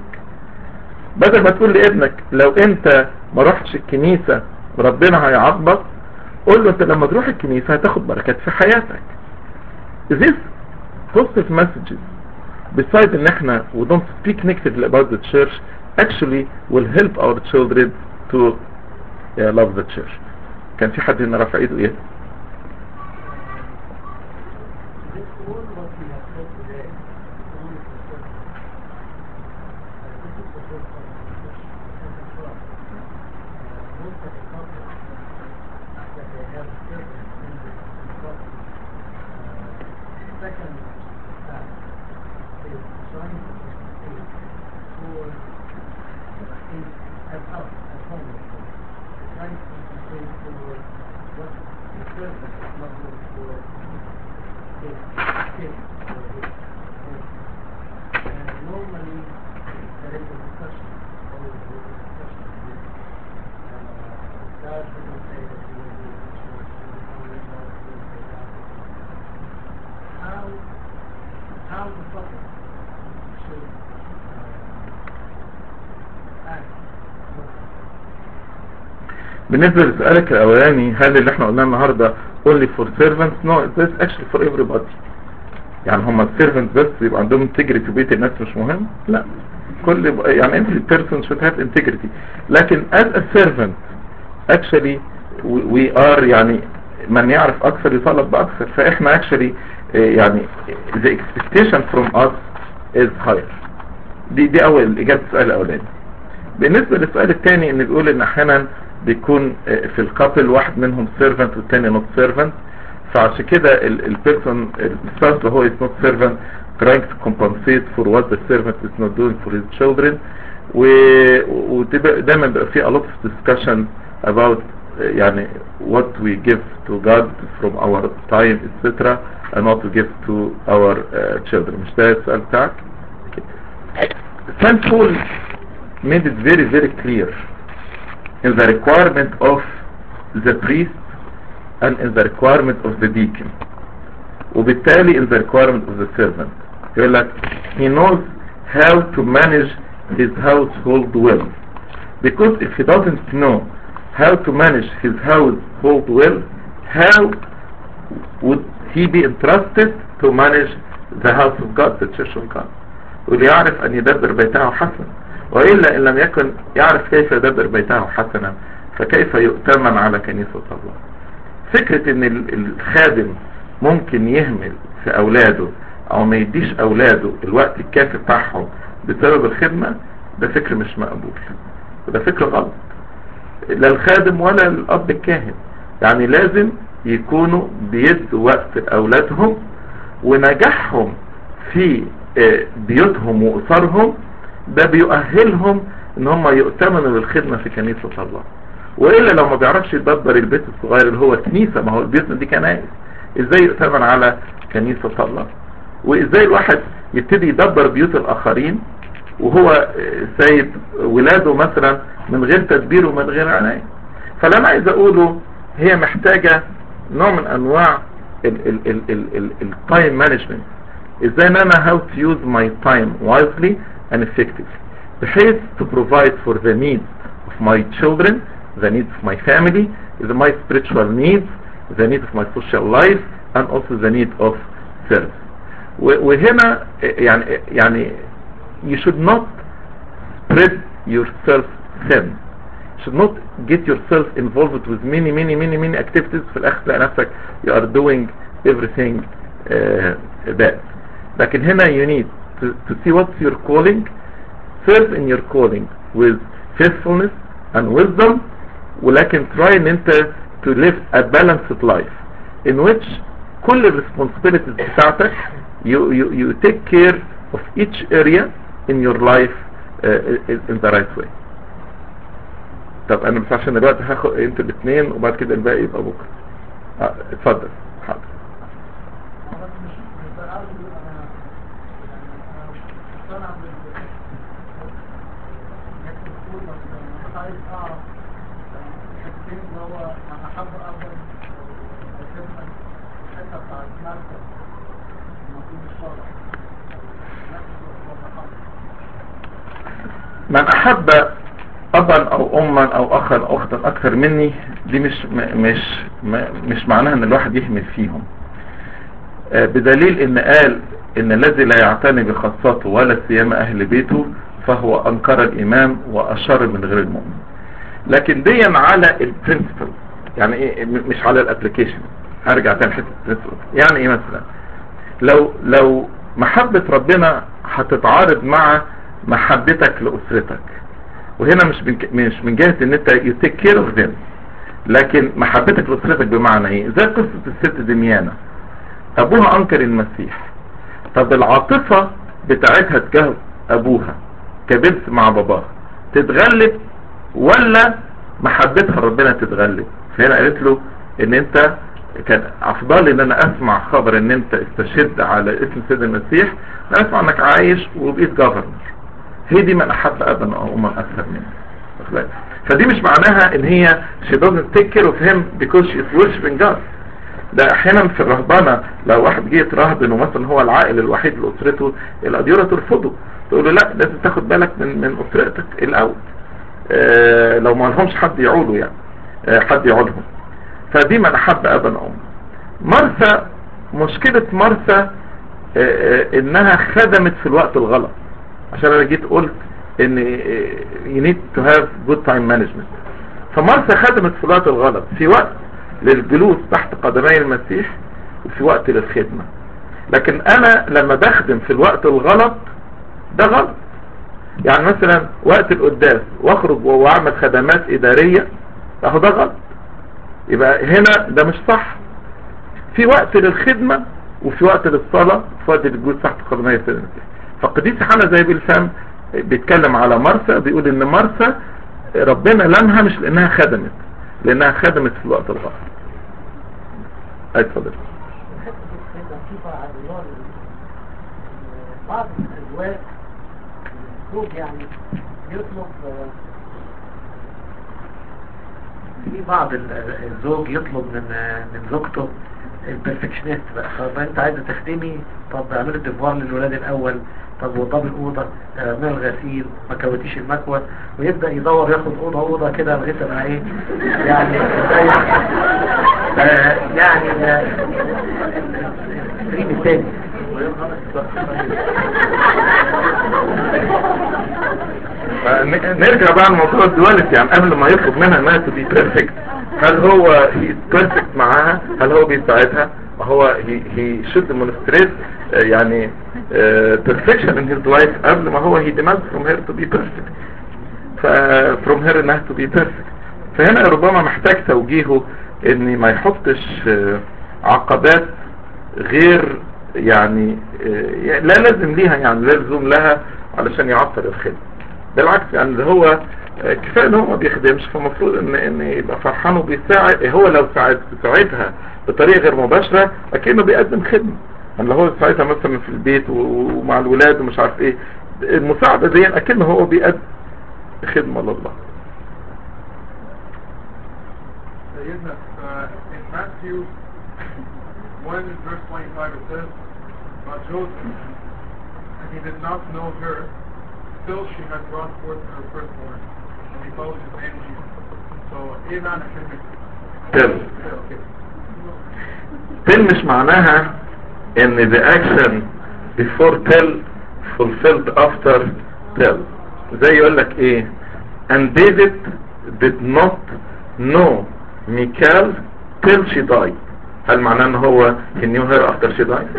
Speaker 1: بدل ما تقول لابنك لو انت ما رحتش الكنيسة ربنا هيعاقبك قول له انت لما تروح الكنيسة هتاخد بركات في حياتك this positive messages besides ان احنا we don't speak negatively about the church actually will help our children to uh, love the church كان في حد هنا رفع ايده ايه
Speaker 3: This all what we have said today is only for children. Uh, this is the first part of the discussion. The second part, uh, most of the couples that they have children in the in couples, uh, second step is trying to educate for uh, in at home, at home, of course. trying to educate for what the servant is not doing for his kids or his home. And normally there is a discussion, always there is a discussion of this. Uh, God doesn't say that he will do this or he will know he will say that. How, how the couple should uh, act
Speaker 1: بالنسبة لسؤالك الاولاني هل اللي احنا قلناه النهاردة only for servants no this actually for everybody يعني هم السيرفنت بس يبقى عندهم integrity وبيت الناس مش مهم لا كل يعني every person should have integrity لكن as a servant actually we we are يعني من يعرف اكثر يطالب باكثر فاحنا actually eh, يعني the expectation from us is higher دي دي اول اجابة السؤال الاولاني بالنسبة للسؤال الثاني ان بيقول ان احيانا بيكون آه، في الكابل واحد منهم سيرفنت والتاني نوت سيرفنت فعشان كده البيرسون السباوس اللي هو is not servant trying to compensate for what the servant is not doing for his children و وتبقى دايما بيبقى في a lot of discussion about آه، يعني what we give to God from our time etc and what we give to our uh, children مش ده السؤال بتاعك؟ St. Paul made it very very clear in the requirement of the priest and in the requirement of the deacon وبالتالي in the requirement of the servant يقول لك he knows how to manage his household well because if he doesn't know how to manage his household well how would he be entrusted to manage the house of God the church of God وليعرف أن يدبر بيته حسنا وإلا إن لم يكن يعرف كيف يدبر بيته حسنا فكيف يؤتمن على كنيسة الله فكرة ان ال- الخادم ممكن يهمل في اولاده او ما يديش اولاده الوقت الكافي بتاعهم بسبب الخدمة ده فكر مش مقبول وده فكر غلط لا الخادم ولا الاب الكاهن يعني لازم يكونوا بيدوا وقت لاولادهم ونجاحهم في آه، بيوتهم واسرهم ده بيؤهلهم ان هم يؤتمنوا للخدمة في كنيسة الله والا لو ما بيعرفش يدبر البيت الصغير اللي هو كنيسة ما هو البيوت دي كنائس ازاي يؤتمن على كنيسة الله وازاي الواحد يبتدي يدبر بيوت الاخرين وهو آه، سايب ولاده مثلا من غير تدبير ومن غير عناية فاللي انا عايز اقوله هي محتاجة نوع من انواع التايم مانجمنت ازاي ان انا how to use my time wisely and effectively بحيث to provide for the needs of my children the needs of my family the my spiritual needs the needs of my social life and also the need of service و- وهنا يعني يعني you should not spread yourself thin you should not get yourself involved with many many many many activities في الاخر تلاقي نفسك you are doing everything uh, bad لكن هنا you need to, to see what's your calling serve in your calling with faithfulness and wisdom ولكن try ان انت to live a balanced life in which كل ال responsibilities بتاعتك you, you, you take care of each area in your life uh, in the right way طب انا بس عشان الوقت هاخد انت الاثنين وبعد كده الباقي يبقى بكره آه، اتفضل حاضر
Speaker 3: أنا مش مش عاوز أنا يعني أنا مقتنع بال نفس الكود بس أنا بس عايز أعرف حاجتين اللي هو أنا حابب أقبل الخدمة الحتة بتاعت مركز المفروض الشرع نفس الوضع
Speaker 1: من احب ابا او اما او اخا او اختا اكثر مني دي مش م- مش م- مش معناها ان الواحد يهمل فيهم آه، بدليل ان قال ان الذي لا يعتني بخاصته ولا سيما اهل بيته فهو انكر الايمان واشر من غير المؤمن لكن دي على البرنسبل يعني ايه م- مش على الابلكيشن هرجع تاني حته البرنسبل يعني ايه مثلا لو لو محبة ربنا هتتعارض مع محبتك لأسرتك وهنا مش من مش من جهة ان انت you take care of them لكن محبتك لأسرتك بمعنى ايه زي قصة الست دميانة ابوها انكر المسيح طب العاطفة بتاعتها تجاه ابوها كبنت مع باباها تتغلب ولا محبتها ربنا تتغلب فهنا قالت له ان انت كان افضل ان انا اسمع خبر ان انت استشهدت على اسم سيد المسيح لا اسمع انك عايش وبقيت جفرنر هي دي من احب ابا او اما اكثر مني واخد بالك؟ فدي مش معناها ان هي she doesn't take care of him because she is worshiping God ده احيانا في الرهبنه لو واحد جه يترهبن ومثلا هو العائل الوحيد لاسرته الاديره ترفضه تقول له لا لازم تاخد بالك من من اسرتك الاول آه لو ما لهمش حد يعوله يعني آه حد يعولهم فدي من احب ابا ام مرثى مشكلة مرثى آه، آه، انها خدمت في الوقت الغلط عشان انا جيت قلت ان آه، you need to have good time management فمرثى خدمت في الوقت الغلط في وقت للجلوس تحت قدمي المسيح وفي وقت للخدمة لكن انا لما بخدم في الوقت الغلط ده غلط يعني مثلا وقت القداس واخرج واعمل خدمات ادارية اهو ده غلط يبقى هنا ده مش صح في وقت للخدمة وفي وقت للصلاة في وقت للجلوس تحت قدمي السيد المسيح فقديس حنا زي بالفم بيتكلم على مرسى بيقول ان مرسى ربنا لمها مش لانها خدمت لانها خدمت في الوقت الغلط اتفضل
Speaker 3: حتة الخدمة في بعض النوع بعض الأزواج الزوج يعني يطلب آه، في بعض ال- الزوج يطلب من من زوجته البرفكشنست بقى طب انت عايزه تخدمي طب اعملي ديفوار للولاد الاول طب وضب الأوضة آه، من الغسيل ما كوتيش المكوى ويبدأ يدور ياخد أوضة أوضة كده لغاية ما إيه يعني آه، يعني آه، الستريم التاني
Speaker 1: فن- نرجع بقى لموضوع الدواليتي يعني قبل ما يطلب منها انها تبي بيرفكت هل هو بيرفكت معاها هل هو بيساعدها هو هي هي should demonstrate آه، يعني آه، perfection in his life قبل ما هو he demands from her to be perfect ف from her انها to be perfect فهنا ربما محتاج توجيهه ان ما يحطش آه، عقبات غير يعني آه، لا لازم ليها يعني لا لزوم لها علشان يعطل الخدمة بالعكس يعني اللي هو آه، كفايه ان هو ما بيخدمش فالمفروض ان ان يبقى فرحان وبيساعد هو لو ساعد ساعدها بطريقه غير مباشره اكنه بيقدم خدمه اللي هو ساعتها مثلا في البيت و- ومع الولاد ومش عارف ايه المساعده دي اكنه هو بيقدم خدمه لله
Speaker 4: سيدنا uh, in Matthew 1 verse 25 it says about Joseph and he did not know her till she had brought forth her firstborn and he called his name Jesus so ايه معنى كلمة
Speaker 1: تل
Speaker 4: كده
Speaker 1: تل مش معناها ان the action before tell fulfilled after tell زي يقول لك ايه and David did not know Michal till she died هل معناه ان هو he knew her after she died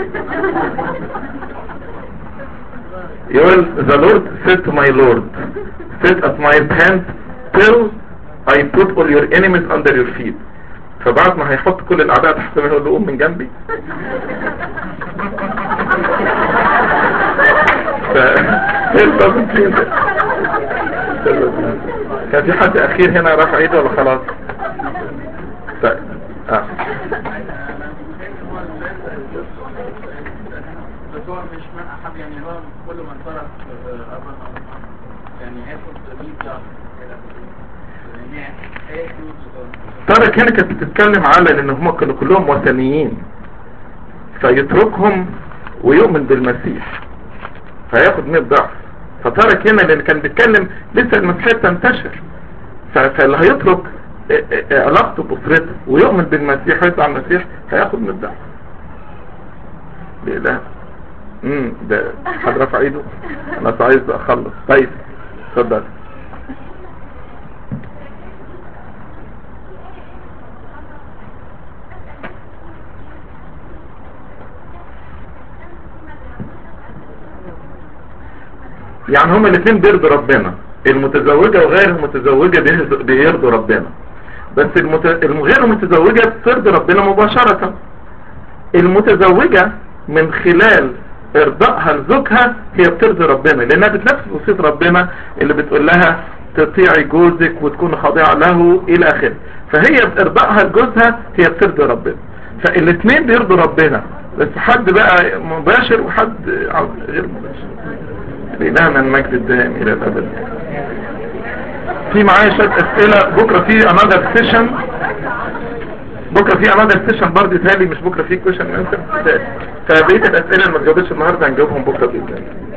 Speaker 1: يقول the Lord said to my Lord sit at my right hand till I put all your enemies under your feet فبعد ما هيحط كل الاعداء تحت يقول له قوم من جنبي ف it doesn't mean that. كان في حد اخير هنا راح عيد ولا خلاص ف... آه.
Speaker 5: بس هو مش من أحب يعني هو كل من ترك أبا يعني هياخد 100 ضعف يعني هي فلوس
Speaker 1: ترك هنا كانت بتتكلم على ان هم كانوا كلهم وثنيين فيتركهم ويؤمن بالمسيح فياخد 100 ضعف فترك هنا لان كان بيتكلم لسه المسيحيه بتنتشر ف- فاللي هيترك ا- ا- علاقته باسرته ويؤمن بالمسيح ويتبع المسيح هياخد 100 ضعف ليه ده امم ده حد رفع ايده انا بس عايز اخلص طيب اتفضل يعني هما الاثنين بيرضوا ربنا المتزوجة وغير المتزوجة بيرضوا- بيرضوا ربنا بس المت... الغير المتزوجة بترضي ربنا مباشرة المتزوجة من خلال ارضائها لزوجها هي بترضي ربنا لانها بتنفذ وصية ربنا اللي بتقول لها تطيعي جوزك وتكون خاضعة له الى اخره فهي بارضائها لجوزها هي بترضي ربنا فالاثنين بيرضوا ربنا بس حد بقى مباشر وحد غير مباشر لإلهنا المجد الدائم إلى الأبد في معايا شوية أسئلة بكرة في another session بكرة في another session برضه تالي مش بكرة في question answer فبقية الأسئلة اللي ما تجاوبتش النهاردة هنجاوبهم بكرة بإذن الله